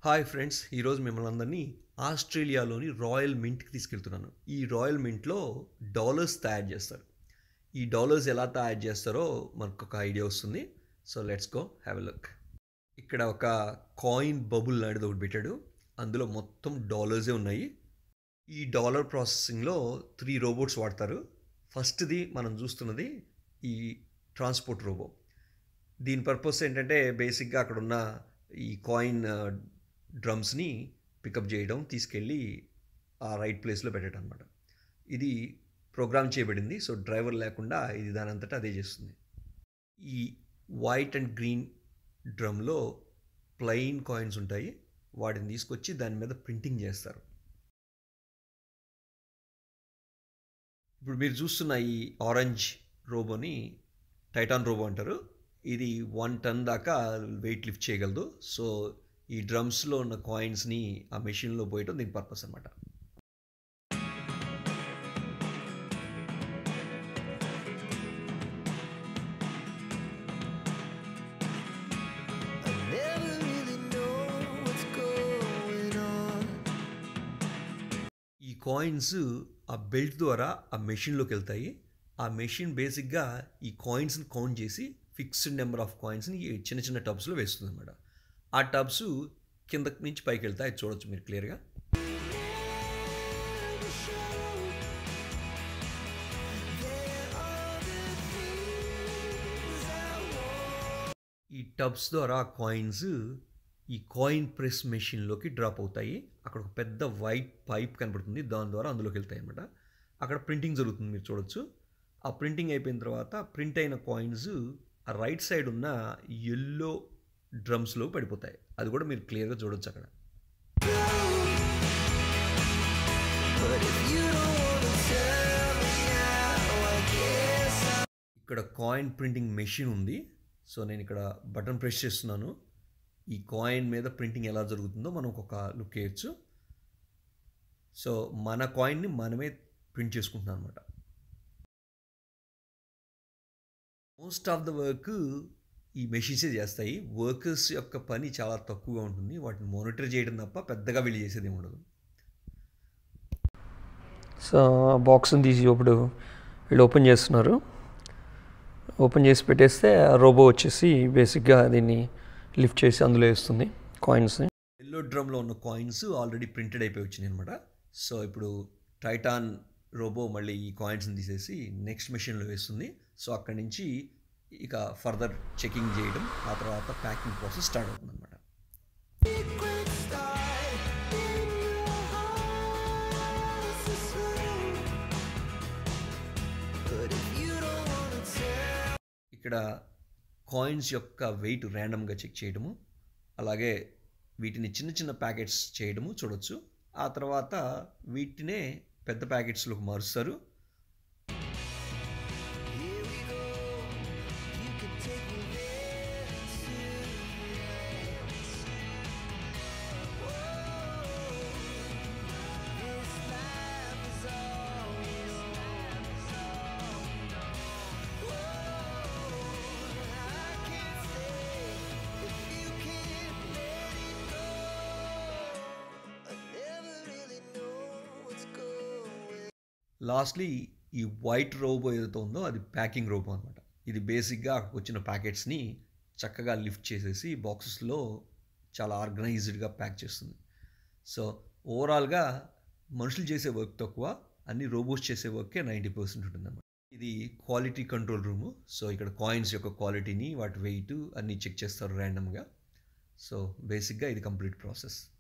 Hi friends ఈరోజు మిమ్మల్ని అందరినీ ఆస్ట్రేలియాలోని రాయల్ మింట్కి తీసుకెళ్తున్నాను ఈ రాయల్ మింట్లో డాలర్స్ తయారు చేస్తారు ఈ డాలర్స్ ఎలా తయారు చేస్తారో మనకు ఒక ఐడియా వస్తుంది so let's go have a look ఇక్కడ ఒక కాయిన్ బబుల్ లాంటిది ఒకటి పెట్టాడు అందులో మొత్తం డాలర్సే ఉన్నాయి ఈ డాలర్ ప్రాసెసింగ్లో త్రీ రోబోట్స్ వాడతారు ఫస్ట్ది మనం చూస్తున్నది ఈ ట్రాన్స్పోర్ట్ రోబో దీని పర్పస్ ఏంటంటే బేసిక్గా అక్కడ ఉన్న ఈ కాయిన్ డ్రమ్స్ని పికప్ చేయడం తీసుకెళ్ళి ఆ రైట్ ప్లేస్లో పెట్టడం అనమాట ఇది ప్రోగ్రామ్ చేయబడింది సో డ్రైవర్ లేకుండా ఇది దాని అంతటా అదే చేస్తుంది ఈ వైట్ అండ్ గ్రీన్ డ్రమ్లో ప్లెయిన్ కాయిన్స్ ఉంటాయి వాటిని తీసుకొచ్చి దాని మీద ప్రింటింగ్ చేస్తారు ఇప్పుడు మీరు చూస్తున్న ఈ ఆరెంజ్ రోబోని టైటాన్ రోబో అంటారు ఇది వన్ టన్ దాకా వెయిట్ లిఫ్ట్ చేయగలదు సో ఈ డ్రమ్స్లో ఉన్న కాయిన్స్ని ఆ మెషిన్లో పోయటం దీని పర్పస్ అనమాట I never really know what's going on. ఈ కాయిన్స్ ఆ బెల్ట్ ద్వారా ఆ మెషిన్లోకి వెళ్తాయి ఆ మెషిన్ బేసిక్గా ఈ కాయిన్స్ని కౌంట్ చేసి ఫిక్స్డ్ నెంబర్ ఆఫ్ కాయిన్స్ని ఈ చిన్న చిన్న టబ్స్లో వేస్తుంది అనమాట ఆ టబ్స్ కిందకి నుంచి పైకి వెళ్తాయి అది చూడొచ్చు మీరు క్లియర్గా Never show. There are the things I want. ఈ టబ్స్ ద్వారా కాయిన్స్ ఈ కాయిన్ ప్రెస్ మెషిన్లోకి డ్రాప్ అవుతాయి అక్కడ ఒక పెద్ద వైట్ పైప్ కనబడుతుంది దాని ద్వారా అందులోకి వెళ్తాయి అనమాట అక్కడ ప్రింటింగ్ జరుగుతుంది మీరు చూడొచ్చు ఆ ప్రింటింగ్ అయిపోయిన తర్వాత ప్రింట్ అయిన కాయిన్స్ ఆ రైట్ సైడ్ ఉన్న ఎల్లో డ్రమ్స్లో పడిపోతాయి అది కూడా మీరు క్లియర్గా చూడొచ్చు అక్కడ But if you don't wanna tell me now, I guess I ఇక్కడ కాయిన్ ప్రింటింగ్ మెషిన్ ఉంది సో నేను ఇక్కడ బటన్ ప్రెస్ చేస్తున్నాను ఈ కాయిన్ మీద ప్రింటింగ్ ఎలా జరుగుతుందో మనం ఒక లుక్ వేయచ్చు సో మన కాయిన్ని మనమే ప్రింట్ చేసుకుంటున్నాం అనమాట మోస్ట్ ఆఫ్ ద వర్క్ ఈ మెషిన్సే చేస్తాయి వర్కర్స్ యొక్క పని చాలా తక్కువగా ఉంటుంది వాటిని మానిటర్ చేయడం తప్ప పెద్దగా వీళ్ళు చేసేది ఏమి ఉండదు సో బాక్స్ని తీసి ఇప్పుడు వీళ్ళు ఓపెన్ చేస్తున్నారు ఓపెన్ చేసి పెట్టేస్తే ఆ రోబో వచ్చేసి బేసిక్గా దీన్ని లిఫ్ట్ చేసి అందులో వేస్తుంది కాయిన్స్ని ఎల్లో డ్రమ్లో ఉన్న కాయిన్స్ ఆల్రెడీ ప్రింటెడ్ అయిపోయి వచ్చినాయి అనమాట సో ఇప్పుడు టైటాన్ రోబో మళ్ళీ ఈ కాయిన్స్ని తీసేసి నెక్స్ట్ మెషిన్లో వేస్తుంది సో అక్కడి నుంచి ఇక ఫర్దర్ చెకింగ్ చేయడం ఆ తర్వాత ప్యాకింగ్ ప్రాసెస్ స్టార్ట్ అవుతుంది అనమాట Secret start in your heart to say. But if you don't wanna tell. ఇక్కడ కాయిన్స్ యొక్క వెయిట్ ర్యాండమ్గా చెక్ చేయడము అలాగే వీటిని చిన్న చిన్న ప్యాకెట్స్ చేయడము చూడొచ్చు ఆ తర్వాత వీటినే పెద్ద ప్యాకెట్స్లోకి మారుస్తారు Here we go. You can take me there too. This life is all we know. I can't stay if you can't let it go. I never really know what's going lastly ఈ white robot ఏదైతే ఉందో అది packing robo అనమాట ఇది బేసిక్గా అక్కడికి వచ్చిన ప్యాకెట్స్ని చక్కగా లిఫ్ట్ చేసేసి బాక్సెస్లో చాలా ఆర్గనైజ్డ్గా ప్యాక్ చేస్తుంది సో ఓవరాల్గా మనుషులు చేసే వర్క్ తక్కువ అన్ని రోబోట్స్ చేసే వర్కే నైంటీ పర్సెంట్ ఉంటుందన్నమాట ఇది క్వాలిటీ కంట్రోల్ రూము సో ఇక్కడ కాయిన్స్ యొక్క క్వాలిటీని వాటి వెయిట్ అన్నీ చెక్ చేస్తారు ర్యాండమ్గా సో బేసిక్గా ఇది కంప్లీట్ ప్రాసెస్